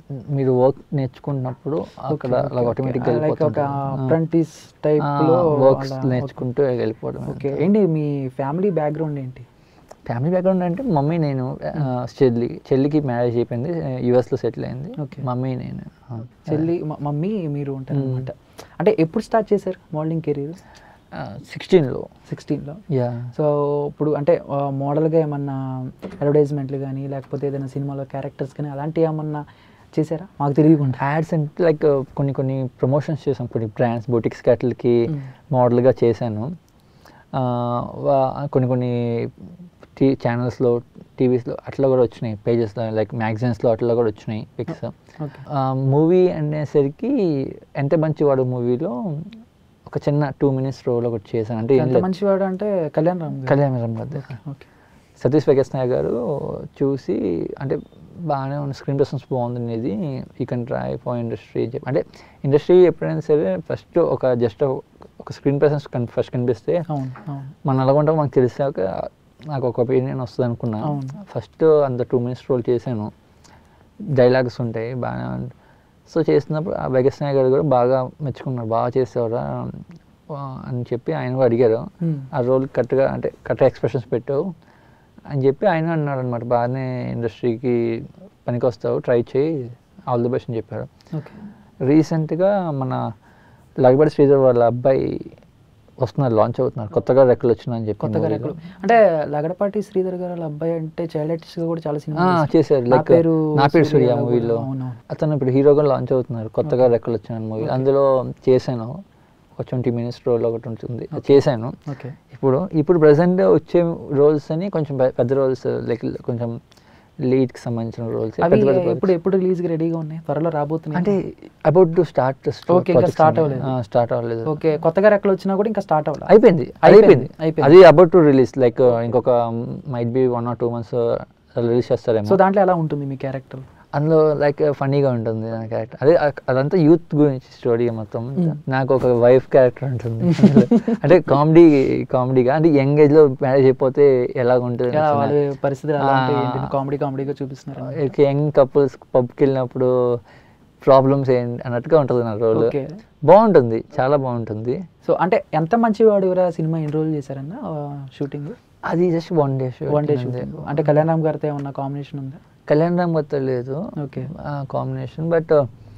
మీరు వర్క్ నేర్చుకున్నప్పుడు అక్కడ అలా ఆటోమేటిక్గా లైక్ ఒక అప్రెంటిస్ టైప్ లో వర్క్స్ అలా- నేర్చుకుంటూ వెళ్ళిపోవడం ఓకే ఏంటి మీ ఫ్యామిలీ బ్యాక్గ్రౌండ్ ఏంటి ఫ్యామిలీ బ్యాక్గ్రౌండ్ అంటే మమ్మీ నేను ఆ, చెల్లి చెల్లికి మ్యారేజ్ అయిపోయింది యుఎస్లో సెటిల్ అయింది Okay. మమ్మీ నేను ఆ. చెల్లి మ- మమ్మీ మీరు ఉంటారు అనమాట అంటే ఎప్పుడు స్టార్ట్ చేశారు మోడలింగ్ కెరీర్ ఆ, 16 లో సిక్స్టీన్లో యా సో ఇప్పుడు అంటే ఆ, మోడల్గా ఏమన్నా అడ్వర్టైజ్మెంట్లు కానీ లేకపోతే ఏదైనా సినిమాలో క్యారెక్టర్స్ కానీ అలాంటివి ఏమన్నా చేశారా మాకు తెలియకుండా యాడ్స్ అంటే లైక్ కొన్ని కొన్ని ప్రమోషన్స్ చేసాం కొన్ని బ్రాండ్స్ బొటిక్స్ కట్లకి Mm. మోడల్గా చేశాను ఆ, వా- కొన్ని కొన్ని టీ ఛానల్స్లో టీవీస్లో అట్లా కూడా వచ్చినాయి పేజెస్లో లైక్ మ్యాగజైన్స్లో అట్లా కూడా వచ్చినాయి పిక్స్ ఓకే మూవీ అనేసరికి ఎంత మంచివాడు మూవీలో ఒక చిన్న టూ మినిట్స్ రోల్ ఒకటి చేశాను అంటే ఏం ఎంత లేదు. మంచివాడు అంటే కళ్యాణ్ రామ్ గారు. కళ్యాణ రామ్ గారు ఓకే సతీష్ వెగస్నాయ్ గారు చూసి అంటే బాగానే ఉన్న స్క్రీన్ ప్రెసెన్స్ బాగుంది ఇది ఈ కెన్ ట్రై ఫర్ ఇండస్ట్రీ చెప్పి అంటే ఇండస్ట్రీ ఎప్పుడైనా సరే ఫస్ట్ ఒక జస్ట్ ఒక స్క్రీన్ ప్రెసెన్స్ ఫస్ట్ కనిపిస్తే అవును అవును మనం ఎలా ఉంటామో మనకు తెలిసాక నాకు ఒక ఒపీనియన్ వస్తుంది అనుకున్నా అవును. ఫస్ట్ అంత టూ మినిట్స్ రోల్ చేశాను డైలాగ్స్ ఉంటాయి బాగానే ఉంది. సో చేసినప్పుడు ఆ వెగస్నాయ్ గారు కూడా బాగా మెచ్చుకున్నారు బాగా చేసేవారా ఆ, అని చెప్పి ఆయన కూడా అడిగారు Hmm. ఆ రోల్ కరెక్ట్గా అంటే కరెక్ట్ ఎక్స్ప్రెషన్స్ పెట్టావు అని చెప్పి ఆయన అన్నాడు అనమాట బాగానే ఇండస్ట్రీకి పనికి వస్తావు ట్రై చేయి ఆల్ ది బెస్ట్ అని చెప్పారు ఓకే రీసెంట్గా మన లగబడి శ్రీధర్ వాళ్ళ అబ్బాయి వస్తున్నారు లాంచ్ అవుతున్నారు కొత్తగా రెక్కలు వచ్చినాయని చెప్పి కొత్తగా movie రెక్కలు లో. అంటే లగడపాటి శ్రీధర్ గారు వాళ్ళ అబ్బాయి అంటే చైల్డ్ ఆర్టిస్ట్ గా కూడా చాలా ఆ, సినిమా చేశారు నా లైక్ పేరు నా పేరు సూర్య సూర్య మూవీలో అవును. అతను ఇప్పుడు హీరోగా లాంచ్ అవుతున్నారు కొత్తగా రెక్కలు వచ్చిన మూవీ అందులో చేశాను ఒక ట్వంటీ మినిట్స్ రోల్ ఒకటి ఉంటుంది అది చేశాను ఓకే ఇప్పుడు ఇప్పుడు ప్రజెంట్ వచ్చే రోల్స్ అని కొంచెం పె- పెద్ద రోల్స్ లైక్ కొంచెం lead కి సంబంధించిన రోల్స్ అవి ఎప్పుడు ఎప్పుడు రిలీజ్ కి రెడీగా ఉన్నాయి త్వరలో రాబోతున్నాయి అంటే అబౌట్ టు స్టార్ట్ Okay, ఇంకా start అవ్వలేదు. స్టార్ట్ అవ్వలేదు ఓకే కొత్తగా రెక్కలు వచ్చినా కూడా ఇంకా స్టార్ట్ అవ్వాలి అయిపోయింది అది అయిపోయింది, అయిపోయింది అయిపోయింది. అది అబౌట్ టు రిలీజ్ లైక్ ఇంకొక might be one or two months release చేస్తారేమో సో దాంట్లో ఎలా ఉంటుంది మీ క్యారెక్టర్ అందులో లైక్ ఫన్నీగా ఉంటుంది నా క్యారెక్టర్ అదే అ- అదంతా యూత్ గురించి స్టోరీ మొత్తం నాకు ఒక వైఫ్ క్యారెక్టర్ ఉంటుంది అందులో. అంటే కామెడీ కామెడీగా అంటే యంగ్ ఏజ్ లో మ్యారేజ్ అయిపోతే ఎలాగ ఉంటుంది వాళ్ళ పరిస్థితులు ఎలా ఉంటాయి ఆ. ఏంటి కామెడీ కామెడీగా చూపిస్తున్నారు యంగ్ కపుల్స్ పబ్కి వెళ్ళినప్పుడు ప్రాబ్లమ్స్ ఏంటి అన్నట్టుగా ఉంటుంది నా రోల్ ఓకే బాగుంటుంది చాలా బాగుంటుంది సో అంటే ఎంత మంచివాడు ఎవరా సినిమా ఎన్ని రోజులు చేశారన్న షూటింగ్ అది just one day show one day shooting అంటే కళ్యాణ్ రామ్ గారితో ఏమన్నా కాంబినేషన్ ఉందా కళ్యాణ్ రామ్ గారితో లేదు ఓకే కాంబినేషన్ బట్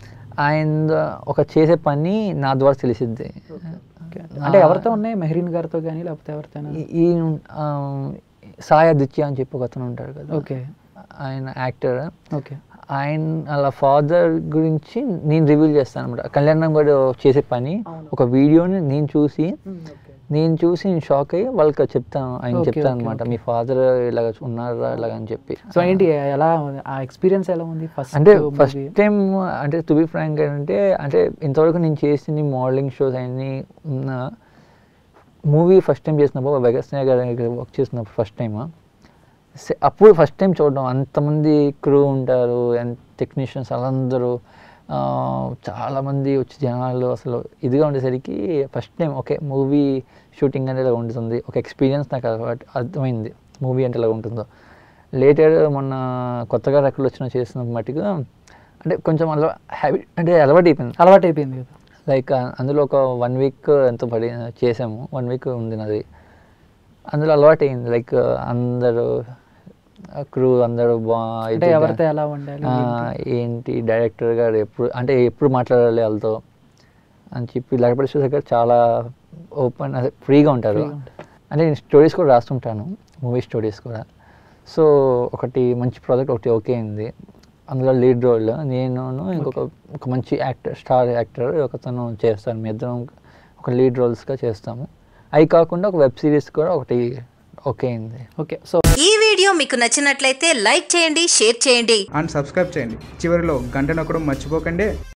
ఆయన ఒక చేసే పని నా ద్వారా తెలిసిద్ది ఓకే అంటే ఎవరితో ఉన్నాయి మెహరీన్ గారితో కానీ లేకపోతే ఎవరితోనా ఈ- ఈ ఆ, సాయి ఆదిత్య అని చెప్పి ఒక అతను ఉంటాడు కదా ఓకే ఆయన యాక్టర్ ఓకే ఆయన వాళ్ళ ఫాదర్ గురించి నేను రివీల్ చేస్తాను అనమాట కళ్యాణ్ రామ్ గారు చేసే పని అవును. ఒక వీడియోని నేను చూసి ఓకే నేను చూసి నేను షాక్ అయ్యి వాళ్ళకి చెప్తాను ఆయన Okay, చెప్తాను okay, అనమాట okay. మీ ఫాదర్ ఇలాగ ఉన్నారా ఇలాగ అని చెప్పి సో ఏంటి ఎలా ఉంది? ఆ ఎక్స్పీరియన్స్ ఎలా ఉంది ఫస్ట్ అంటే ఫస్ట్ టైం అంటే టు బి ఫ్రాంక్ అంటే అంటే ఇంతవరకు నేను చేసింది మోడలింగ్ షోస్ అన్ని ఉన్న మూవీ ఫస్ట్ టైం చేసినప్పుడు వెగస్నాయ్ గారి వర్క్ చేసినప్పుడు ఫస్ట్ టైం అప్పుడు ఫస్ట్ టైం చూడడం అంతమంది క్రూ ఉంటారు అండ్ టెక్నీషియన్స్ వాళ్ళందరూ ఆ, చాలామంది వచ్చి జనాలు అసలు ఇదిగా ఉండేసరికి first time okay movie shooting అంటే ఇలా ఉంటుంది ఒక ఎక్స్పీరియన్స్ నాకు అలవాటు అర్థమైంది మూవీ అంటే ఇలా ఉంటుందో లేటర్ మొన్న కొత్తగా రెక్కలు వచ్చిన చేసిన మట్టుగా అంటే కొంచెం అలవా హ్యాబిట్ అంటే అలవాటు అయిపోయింది అలవాటు అయిపోయింది కదా లైక్ అందులో ఒక వన్ వీక్ ఎంతో పడి చేసాము వన్ వీక్ ఉంది నాది అందులో అలవాటు అయింది లైక్ అందరూ క్రూ అందరూ బా అంటే ఇదిగా, ఎవరితో ఎలా ఉండాలి ఆ, ఏంటి డైరెక్టర్ గారు ఎప్పుడు అంటే ఎప్పుడు మాట్లాడాలి వాళ్ళతో అని చెప్పి లేకపోతే దగ్గర చాలా ఓపెన్ అదే ఫ్రీగా ఉంటారు Free గా ఉంటారు. అంటే నేను స్టోరీస్ కూడా రాస్తుంటాను మూవీ స్టోరీస్ కూడా సో ఒకటి మంచి ప్రాజెక్ట్ ఒకటి ఓకే అయింది అందులో లీడ్ రోల్ నేను ఇంకొక ఒక మంచి యాక్టర్ స్టార్ యాక్టర్ ఒకతను చేస్తాను మీ ఇద్దరం ఒక లీడ్ రోల్స్గా చేస్తాము అవి కాకుండా ఒక వెబ్ సిరీస్ కూడా ఒకటి ఓకే అయింది ఓకే సో ఈ వీడియో మీకు నచ్చినట్లయితే లైక్ చేయండి షేర్ చేయండి అండ్ సబ్స్క్రైబ్ చేయండి చివరిలో గంట నొక్కడం మర్చిపోకండి